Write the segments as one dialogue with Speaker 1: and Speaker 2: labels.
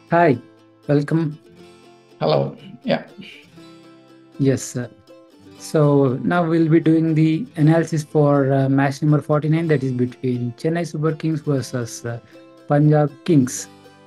Speaker 1: Hi, welcome.
Speaker 2: Hello. Yeah.
Speaker 1: Yes, sir. So now we'll be doing the analysis for uh, match number 49 that is between Chennai Super Kings versus uh, Punjab Kings.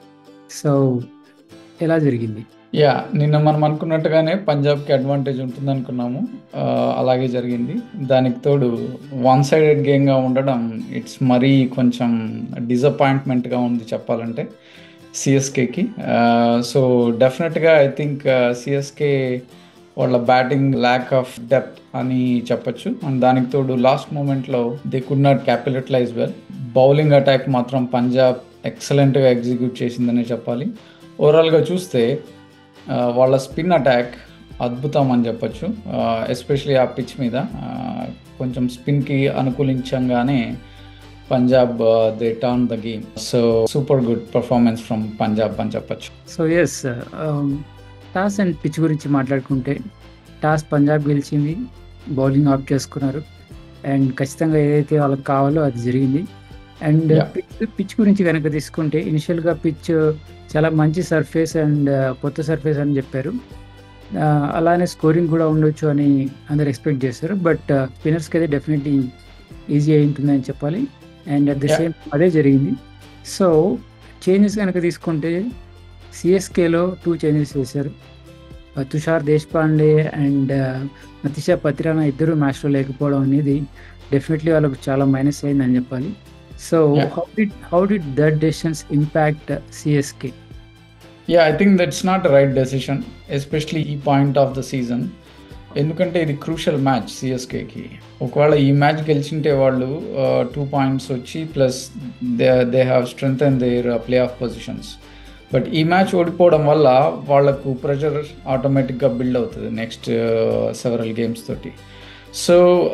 Speaker 1: So ఎలా జరిగింది
Speaker 2: yeah నిన్న మనం అనుకున్నట్టుగానే పంజాబ్కి advantage ఉంటుంది అనుకున్నాము ఆ, అలాగే జరిగింది దానికి తోడు వన్ సైడెడ్ గేమ్గా ఉండడం ఇట్స్ మరీ కొంచెం డిసప్పాయింట్మెంట్గా ఉంది చెప్పాలంటే సిఎస్కేకి సో డెఫినెట్గా ఐ థింక్ సిఎస్కే వాళ్ళ బ్యాటింగ్ ల్యాక్ ఆఫ్ డెప్త్ అని చెప్పొచ్చు అండ్ దానికి తోడు లాస్ట్ మూమెంట్లో they could not capitalise well bowling attack మాత్రం పంజాబ్ ఎక్సలెంట్గా ఎగ్జిక్యూట్ చేసిందనే చెప్పాలి ఓవరాల్గా చూస్తే ఆ, వాళ్ళ స్పిన్ అటాక్ అద్భుతం అని చెప్పొచ్చు ఎస్పెషలీ ఆ పిచ్ మీద ఆ, కొంచెం స్పిన్కి అనుకూలించంగానే Punjab they turn the game so super good performance from Punjab అని చెప్పొచ్చు
Speaker 1: so as toss and pitch గురించి మాట్లాడుకుంటే టాస్ పంజాబ్ గెలిచింది బౌలింగ్ ఆఫ్ చేసుకున్నారు అండ్ ఖచ్చితంగా ఏదైతే వాళ్ళకి కావాలో అది జరిగింది అండ్
Speaker 2: Yeah.
Speaker 1: పిచ్ పిచ్ గురించి కనుక తీసుకుంటే ఇనిషియల్గా పిచ్ చాలా మంచి సర్ఫేస్ అండ్ కొత్త సర్ఫేస్ అని చెప్పారు ఆ, అలానే స్కోరింగ్ కూడా ఉండొచ్చు అని అందరు ఎక్స్పెక్ట్ చేస్తారు బట్ స్పిన్నర్స్కి అయితే డెఫినెట్లీ ఈజీ అయి ఉంటుందని చెప్పాలి and at the
Speaker 2: Yeah.
Speaker 1: Same అదే జరిగింది సో చేంజెస్ కనుక తీసుకుంటే సిఎస్కేలో టూ చేంజెస్ చేశారు ఆ, తుషార్ దేశపాండే అండ్ నతిషా పత్రానా ఇద్దరు మ్యాచ్లో లేకపోవడం అనేది డెఫినెట్లీ వాళ్ళకు చాలా మైనస్ అయిందని చెప్పాలి so
Speaker 2: Yeah.
Speaker 1: How did how did that decisions impact CSK
Speaker 2: yeah I think that's not right decision especially ఈ పాయింట్ ఆఫ్ ద సీజన్ ఎందుకంటే ఇది క్రూషల్ మ్యాచ్ సిఎస్కేకి ఒకవేళ ఈ మ్యాచ్ గెలిచింటే వాళ్ళు టూ పాయింట్స్ వచ్చి plus they they have strength and their play off positions but ఈ match ఓడిపోవడం వల్ల వాళ్ళకు ప్రెషర్ ఆటోమేటిక్గా బిల్డ్ అవుతుంది నెక్స్ట్ సెవరల్ గేమ్స్ తోటి so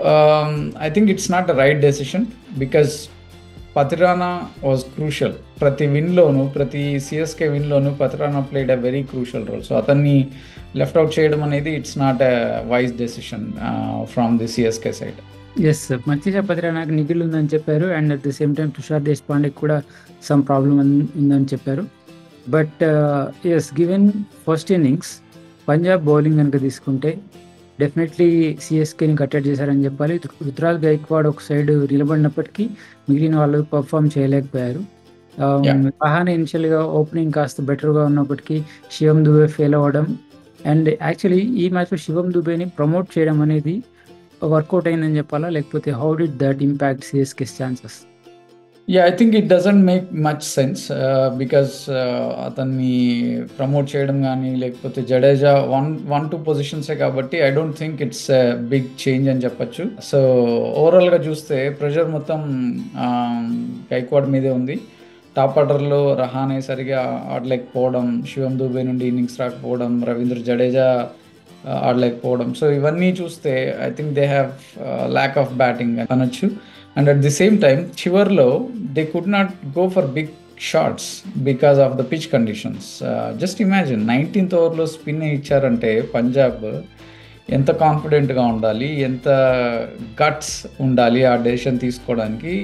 Speaker 2: I think it's not a right decision because Pathirana was crucial ప్రతి విన్లోను ప్రతి సిఎస్కే విన్లోను Pathirana played a very crucial role so అతన్ని లెఫ్ట్ అవుట్ చేయడం అనేది it's not a wise decision from the CSK side
Speaker 1: yes Matheesha పత్రానాకు niggle ఉందని చెప్పారు and at the same time Tushar దేశపాండేకి కూడా సమ్ ప్రాబ్లమ్ ఉందని చెప్పారు but as given first innings Punjab bowling కనుక తీసుకుంటే డెఫినెట్లీ సిఎస్కేని కట్టడి చేశారని చెప్పాలి రుతురాజ్ గైక్వాడ్ ఒక సైడ్ నిలబడినప్పటికీ మిగిలిన వాళ్ళు పర్ఫామ్ చేయలేకపోయారు
Speaker 2: Yeah.
Speaker 1: రహానే ఇనిషియల్గా ఓపెనింగ్ కాస్త బెటర్గా ఉన్నప్పటికీ శివం దుబే ఫెయిల్ అవ్వడం అండ్ యాక్చువల్లీ ఈ మ్యాచ్లో శివం దుబేని ప్రమోట్ చేయడం అనేది వర్కౌట్ అయిందని చెప్పాలా లేకపోతే how did that impact CSK's chances
Speaker 2: yeah I think it doesn't make much sense because అతన్ని ప్రమోట్ చేయడం కానీ లేకపోతే జడేజా వన్ వన్ టూ పొజిషన్సే కాబట్టి I don't think it's big change అని చెప్పొచ్చు సో ఓవరాల్గా చూస్తే ప్రెషర్ మొత్తం గైక్వాడ్ మీదే ఉంది టాప్ ఆర్డర్లో రహానే సరిగా ఆడలేకపోవడం శివం దూబే నుండి ఇన్నింగ్స్ రాకపోవడం రవీంద్ర జడేజా ఆ, ఆడలేకపోవడం సో ఇవన్నీ చూస్తే I think they have lack of batting అనొచ్చు and at the same time చివర్లో they could not go for big shots because of the pitch conditions just imagine nineteenth ఓవర్లో స్పిన్ ఇచ్చారంటే పంజాబ్ ఎంత కాన్ఫిడెంట్గా ఉండాలి ఎంత గట్స్ ఉండాలి ఆ డెసిషన్ తీసుకోవడానికి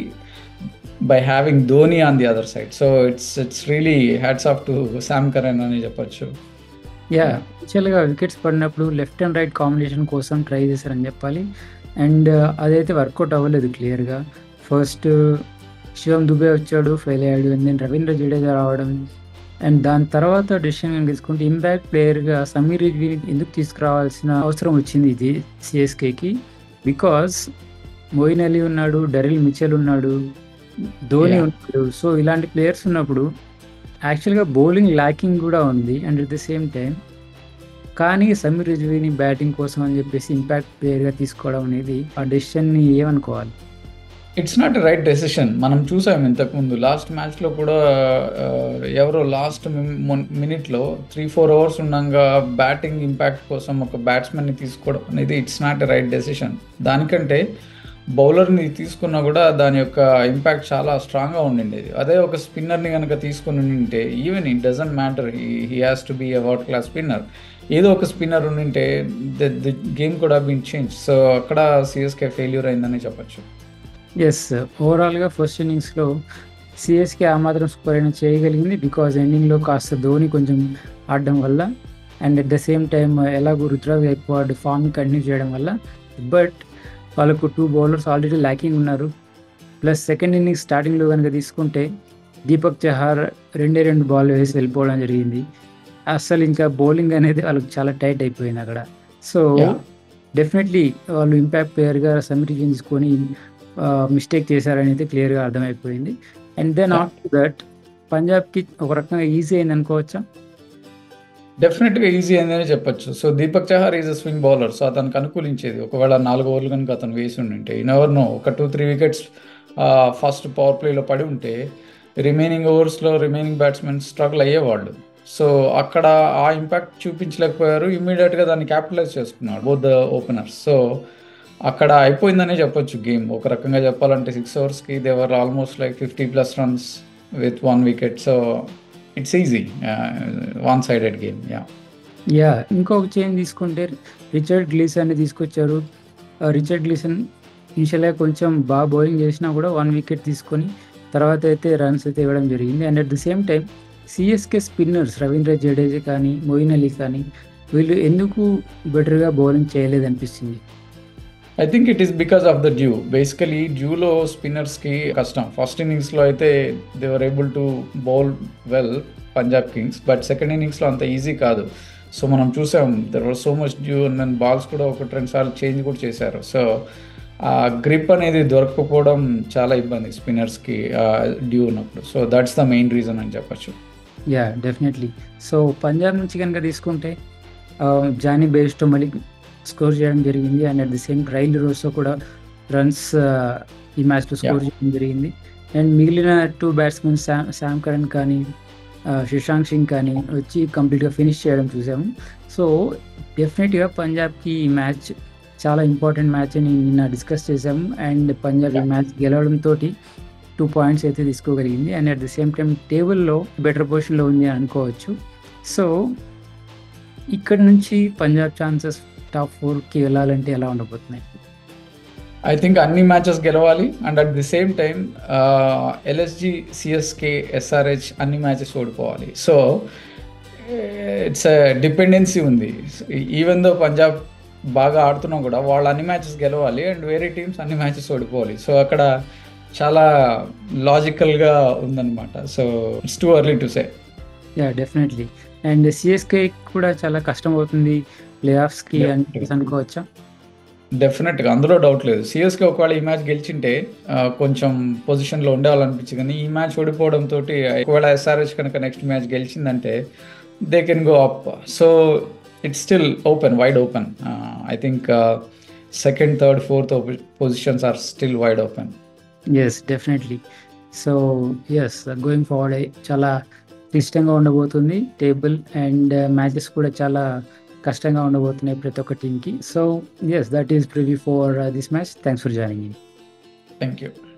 Speaker 2: by having Dhoni on the other side so it's it's really hats off to Sam Curran అని చెప్పొచ్చు
Speaker 1: యా యాక్చువల్గా వికెట్స్ పడినప్పుడు లెఫ్ట్ అండ్ రైట్ కాంబినేషన్ కోసం ట్రై చేశారని చెప్పాలి అండ్ అదైతే వర్కౌట్ అవ్వలేదు క్లియర్గా ఫస్ట్ శివం దుబే వచ్చాడు ఫెయిల్ అయ్యాడు అండ్ దెన్ రవీంద్ర జడేజా రావడం అండ్ దాని తర్వాత డెసిషన్ తీసుకుంటే ఇంపాక్ట్ ప్లేయర్గా సమీర్ రిజ్వీని ఎందుకు తీసుకురావాల్సిన అవసరం వచ్చింది ఇది సిఎస్కేకి బికాస్ మోయిన్ అలీ ఉన్నాడు డరిల్ మిచెల్ ఉన్నాడు ధోని
Speaker 2: Yeah.
Speaker 1: ఉన్నాడు సో ఇలాంటి ప్లేయర్స్ ఉన్నప్పుడు యాక్చువల్గా బౌలింగ్ ల్యాకింగ్ కూడా ఉంది and at the same time కానీ సమీర్ రిజ్వీని బ్యాటింగ్ కోసం అని చెప్పేసి ఇంపాక్ట్ ప్లేయర్గా తీసుకోవడం అనేది ఆ డెసిషన్ని ఏమనుకోవాలి
Speaker 2: ఇట్స్ నాట్ రైట్ డెసిషన్ మనం చూసాం ఇంతకుముందు లాస్ట్ మ్యాచ్లో కూడా ఆ, ఎవరో లాస్ట్ మినిట్లో త్రీ ఫోర్ అవర్స్ ఉండగా బ్యాటింగ్ ఇంపాక్ట్ కోసం ఒక బ్యాట్స్మెన్ని తీసుకోవడం అనేది ఇట్స్ నాట్ రైట్ డెసిషన్ దానికంటే బౌలర్ని తీసుకున్నా కూడా దాని యొక్క ఇంపాక్ట్ చాలా స్ట్రాంగ్గా ఉండిండేది అదే ఒక స్పిన్నర్ని కనుక తీసుకుని ఉంటే even it doesn't matter he has to be a world class spinner ఏదో ఒక స్పిన్నర్ ఉండింటే ద ది గేమ్ కూడా బీన్ చేంజ్ సో అక్కడ సిఎస్కే ఫెయిల్యూర్ అయిందని చెప్పొచ్చు
Speaker 1: ఎస్ ఓవరాల్గా ఫస్ట్ ఇన్నింగ్స్లో సిఎస్కే ఆ మాత్రం స్కోర్ అయినా చేయగలిగింది బికాజ్ ఎండింగ్లో కాస్త ధోని కొంచెం ఆడడం వల్ల and at the same time ఎలాగో రుతురాజ్ గైక్వాడ్ ఫామ్ కంటిన్యూ చేయడం వల్ల బట్ వాళ్ళకు టూ బౌలర్స్ ఆల్రెడీ ల్యాకింగ్ ఉన్నారు ప్లస్ సెకండ్ ఇన్నింగ్స్ స్టార్టింగ్లో కనుక తీసుకుంటే దీపక్ చహార్ రెండే రెండు బాల్ వేసి వెళ్ళిపోవడం జరిగింది అసలు ఇంకా బౌలింగ్ అనేది వాళ్ళకి చాలా టైట్ అయిపోయింది అక్కడ సో
Speaker 2: Yeah.
Speaker 1: డెఫినెట్లీ వాళ్ళు ఇంపాక్ట్ ప్లేయర్గా సమిటి తీసుకొని మిస్టేక్ చేశారని అయితే క్లియర్గా అర్థమైపోయింది and then
Speaker 2: Yeah.
Speaker 1: After that పంజాబ్కి ఒక రకంగా ఈజీ అయింది అనుకోవచ్చా
Speaker 2: డెఫినెట్గా ఈజీ అయిందని చెప్పొచ్చు so Deepak Chahar is a swing bowler so అతనికి అనుకూలించేది ఒకవేళ నాలుగు ఓవర్లు కనుక అతను వేసి ఉండింటే ఇన్ నో ఒక two three wickets first power ప్లేలో పడి ఉంటే రిమైనింగ్ ఓవర్స్లో రిమైనింగ్ బ్యాట్స్మెన్ స్ట్రగుల్ అయ్యేవాళ్ళు సో అక్కడ ఆ ఇంపాక్ట్ చూపించలేకపోయారు ఇమ్మీడియట్గా దాన్ని క్యాపిటలైజ్ చేసుకున్నాడు బోత్ ద ఓపెనర్స్ సో అక్కడ అయిపోయిందనే చెప్పొచ్చు గేమ్ ఒక రకంగా చెప్పాలంటే సిక్స్ ఓవర్స్కి they were almost like fifty plus runs with one wicket so it's easy one sided game yeah
Speaker 1: yeah ఇంకొక చేంజ్ తీసుకుంటే రిచర్డ్ గ్లీసన్ని తీసుకొచ్చారు ఆ, రిచర్డ్ గ్లీసన్ ఇనిషియల్గా కొంచెం బాగా బౌలింగ్ చేసినా కూడా వన్ వికెట్ తీసుకొని తర్వాత అయితే రన్స్ అయితే ఇవ్వడం జరిగింది and at the same time CSK spinners Ravindra Jadeja కానీ మొయిన్ అలీ కానీ వీళ్ళు ఎందుకు బెటర్గా బౌలింగ్ చేయలేదు అనిపిస్తుంది
Speaker 2: I think it is because of the dew basically డ్యూలో స్పిన్నర్స్కి కష్టం ఫస్ట్ ఇన్నింగ్స్లో అయితే they were able to bowl well Punjab Kings but second ఇన్నింగ్స్లో అంత ఈజీ కాదు సో మనం చూసాం there were so much dew and balls కూడా ఒకటి రెండు సార్లు చేంజ్ కూడా చేశారు సో ఆ గ్రిప్ అనేది దొరకకపోవడం చాలా ఇబ్బంది స్పిన్నర్స్కి డ్యూ ఉన్నప్పుడు so that's the main reason అని చెప్పచ్చు
Speaker 1: యా డెఫినెట్లీ సో పంజాబ్ నుంచి కనుక తీసుకుంటే ఆ, జానీ బేస్టో మళ్ళీ స్కోర్ చేయడం జరిగింది and at the same Rilee రోస్తో కూడా రన్స్ ఈ మ్యాచ్లో స్కోర్ చేయడం జరిగింది అండ్ మిగిలిన two batsmen Sam Sam Curran కానీ ఆ, శశాంక్ సింగ్ కానీ వచ్చి కంప్లీట్గా ఫినిష్ చేయడం చూసాము సో డెఫినెట్గా పంజాబ్కి ఈ మ్యాచ్ చాలా ఇంపార్టెంట్ మ్యాచ్ అని నిన్న డిస్కస్ చేసాము అండ్ పంజాబ్ ఈ మ్యాచ్ గెలవడంతో టూ పాయింట్స్ అయితే తీసుకోగలిగింది and at the same time టేబుల్లో బెటర్ పొజిషన్లో ఉంది అని అనుకోవచ్చు సో ఇక్కడ నుంచి పంజాబ్ ఛాన్సెస్ టాప్ ఫోర్కి వెళ్ళాలంటే ఎలా ఉండబోతున్నాయి
Speaker 2: ఐ థింక్ అన్ని మ్యాచెస్ గెలవాలి and at the same time LSG CSK SRH అన్ని మ్యాచెస్ ఓడిపోవాలి సో ఇట్స్ డిపెండెన్సీ ఉంది ఈవెన్ దో పంజాబ్ బాగా ఆడుతున్నా కూడా వాళ్ళు అన్ని మ్యాచెస్ గెలవాలి అండ్ వేరే టీమ్స్ అన్ని మ్యాచెస్ ఓడిపోవాలి సో అక్కడ చాలా లాజికల్గా ఉందన్నమాట so it's too early to say
Speaker 1: yeah definitely and CSK కూడా చాలా కష్టం అవుతుంది ప్లే ఆఫ్స్కి
Speaker 2: Yeah.
Speaker 1: అని అనుకోవచ్చా
Speaker 2: డెఫినెట్గా అందులో డౌట్ లేదు సిఎస్కే ఒకవేళ ఈ మ్యాచ్ గెలిచింటే ఆ, కొంచెం పొజిషన్లో ఉండేవాళ్ళనిపించింది కానీ ఈ మ్యాచ్ ఓడిపోవడంతో ఒకవేళ ఎస్ఆర్హెచ్ కనుక నెక్స్ట్ మ్యాచ్ గెలిచిందంటే they can go up so it's still open wide open I think second third fourth positions are still wide open
Speaker 1: as definitely so as going forward చాలా క్లిష్టంగా ఉండబోతుంది టేబుల్ అండ్ మ్యాచెస్ కూడా చాలా కష్టంగా ఉండబోతున్నాయి ప్రతి ఒక్క టీంకి so as that is preview for this match thanks for joining
Speaker 2: thank you